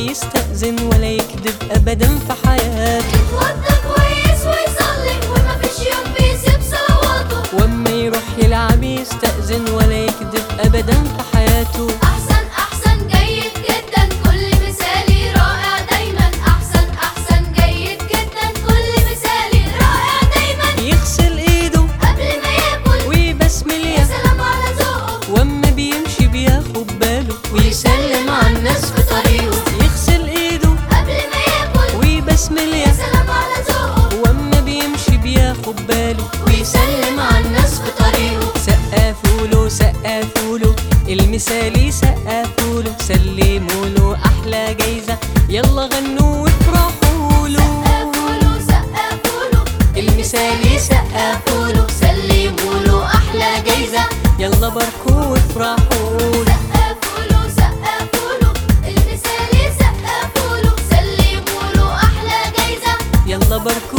يستأذن ولا يكذب أبدا في حياته يتوضى كويس ويصلي ومفيش يوم بيسيب صلواته واما يروح يلعب يستأذن ولا يكذب أبدا في حياته أحسن أحسن جيد جدا كل مثالي رائع دايما أحسن أحسن جيد جدا كل مثالي رائع دايما يغسل ايده قبل ما ياكل ويبسمل يا يا سلام على ذوقه واما بيمشي بياخد باله ويسلم على الناس في طريقه يغسل ايده قبل ما ياكل ويبسمل يا يا سلام على ذوقه واما بيمشي بياخد باله ويسلم على الناس في طريقه سقفوا له سقفوا له المثالي سقفوا له سلموا له احلى جايزه يلا غنوا وافرحوا له سقفوله سقفوله المثالي سقفوا له سلموا له أحلى جايزة يلا باركوا وافرحوا له سقفوله سقفوله المثالي سقفوله سلموا له أحلى جايزة يلا باركوا